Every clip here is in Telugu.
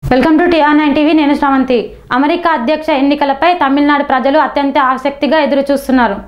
Welcome to TR nine TV నేను శ్రవంతి అమెరికా అధ్యక్ష ఎన్నికలపై తమిళనాడు ప్రజలు అత్యంత ఆసక్తిగా ఎదురు చూస్తున్నారు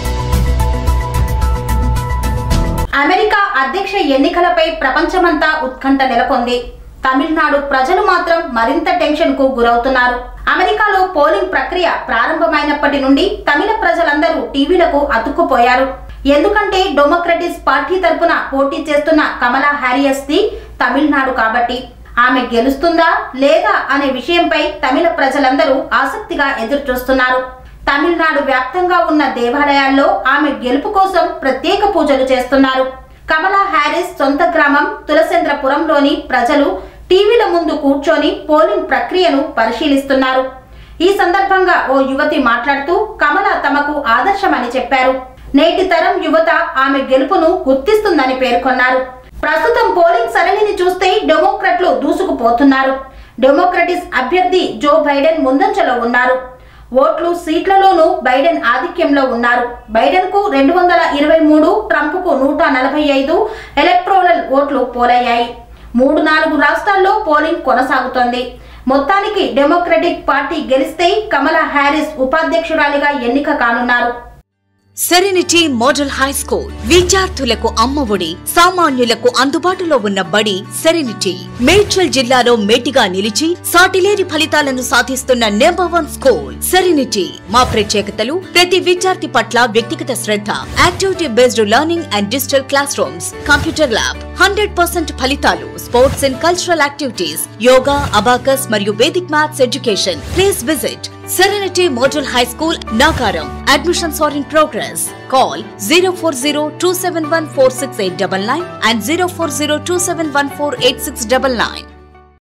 అమెరికా అధ్యక్ష ఎన్నికలపై ప్రపంచమంతా ఉత్కంఠ నెలకొంది తమిళనాడు ప్రజలు మాత్రం మరింత టెన్షన్ కు గురవుతున్నారు అమెరికాలో పోలింగ్ ప్రక్రియ ప్రారంభమైనప్పటి నుండి తమిళ ప్రజలందరూ టీవీలకు అతుక్కుపోయారు ఎందుకంటే డెమోక్రటిస్ పార్టీ తరపున పోటీ చేస్తున్న కమలా హ్యారియస్ ది తమిళనాడు కాబట్టి ఆమె గెలుస్తుందా లేదా అనే విషయంపై తమిళ ప్రజలందరూ ఆసక్తిగా ఎదురు చూస్తున్నారు తమిళనాడు వ్యాప్తంగా ఉన్న దేవాలయాల్లో ఆమె గెలుపు కోసం ప్రత్యేక పూజలు చేస్తున్నారు కమలా హ్యారిస్ సొంత గ్రామం తులసేంద్రపురంలోని ప్రజలు టీవీల ముందు కూర్చొని పోలింగ్ ప్రక్రియను పరిశీలిస్తున్నారు ఈ సందర్భంగా ఓ యువతి మాట్లాడుతూ కమల తమకు ఆదర్శమని చెప్పారు నేటి తరం యువత ఆమె గెలుపును గుర్తిస్తుందని పేర్కొన్నారు ప్రస్తుతం పోలింగ్ సరళిని చూస్తే డెమోక్రట్లు దూసుకుపోతున్నారు డెమోక్రటిస్ అభ్యర్థి జో బైడెన్ ముందంజలో ఉన్నారు ఓట్లు సీట్లలోనూ బైడెన్ ఆధిక్యంలో ఉన్నారు బైడెన్ కు రెండు వందల ఇరవై మూడు ట్రంప్ కు నూట నలభై ఐదు ఎలక్ట్రోలల్ ఓట్లు పోలయ్యాయి మూడు నాలుగు రాష్ట్రాల్లో పోలింగ్ కొనసాగుతోంది మొత్తానికి డెమోక్రటిక్ పార్టీ గెలిస్తే కమలా హ్యారిస్ ఉపాధ్యక్షురాలిగా ఎన్నిక కానున్నారు సెరెనిటీ మోడల్ హై స్కూల్ విద్యార్థులకు అమ్మఒడి సామాన్యులకు అందుబాటులో ఉన్న బడి సెరెనిటీ మేడ్చల్ జిల్లాలో మేటిగా నిలిచి సాటిలేని ఫలితాలను సాధిస్తున్న నెంబర్ వన్ స్కూల్ సెరెనిటీ మా ప్రత్యేకతలు ప్రతి విద్యార్థి పట్ల వ్యక్తిగత శ్రద్ధ activity based learning and digital classrooms computer lab hundred percent ఫలితాలు sports and cultural activities yoga abacus మరియు Vedic maths education please visit Serenity Model High School, Nagaram. Admissions are in progress. Call 040 and 040 271 8699.